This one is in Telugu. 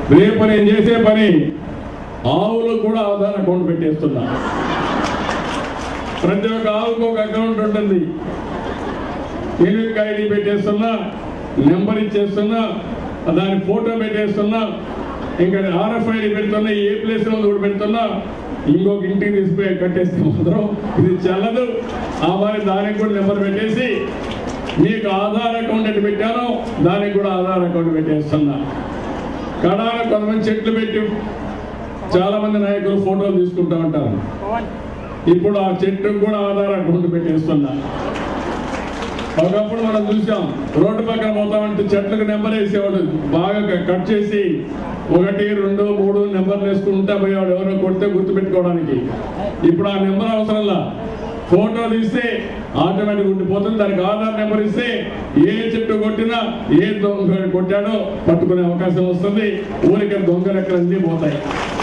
రేపు నేను చేసే పని ఆవులకు కూడా ఆధార్ అకౌంట్ పెట్టేస్తున్నా ప్రతి ఒక్క ఆవుకు ఒక అకౌంట్ ఉంటుంది యూనిక్ ఐడి పెట్టేస్తున్నా నెంబర్ ఇచ్చేస్తున్నా దాని ఫోటో పెట్టేస్తున్నా ఇంకా ఆర్ఎఫ్ఐడి పెడుతున్నా ఏ ప్లేస్ లో కూడా పెడుతున్నా ఇంకొక ఇంటికి తీసుకుపోయి కట్టేస్తే మాత్రం ఇది చెల్లదు ఆ మరి దానికి కూడా నెంబర్ పెట్టేసి మీకు ఆధార్ అకౌంట్ ఎటు పెట్టానో దానికి కూడా ఆధార్ అకౌంట్ పెట్టేస్తున్నా కడాన కొంతమంది చెట్లు పెట్టి చాలా మంది నాయకులు ఫోటోలు తీసుకుంటా ఉంటారు ఇప్పుడు ఆ చెట్టుకు కూడా ఆధార్ అకౌంట్ పెట్టేస్తున్నా ఒకప్పుడు మనం చూసాం రోడ్డు పక్కన పోతామంటే చెట్లకు నెంబర్ వేసేవాడు బాగా క- కట్ చేసి ఒకటి రెండు మూడు నెంబర్లు వేసుకుంటా పోయేవాడు ఎవరో కొడితే గుర్తు పెట్టుకోవడానికి ఇప్పుడు ఆ నెంబర్ అవసరంలా ఫోటో తీస్తే ఆటోమేటిక్ ఉండిపోతుంది దానికి ఆధార్ నెంబర్ ఇస్తే ఏ చెట్టు కొట్టినా ఏ దొంగ కొట్టాడో పట్టుకునే అవకాశం వస్తుంది ఊరికి దొంగలు ఎక్కడ అన్నీ పోతాయి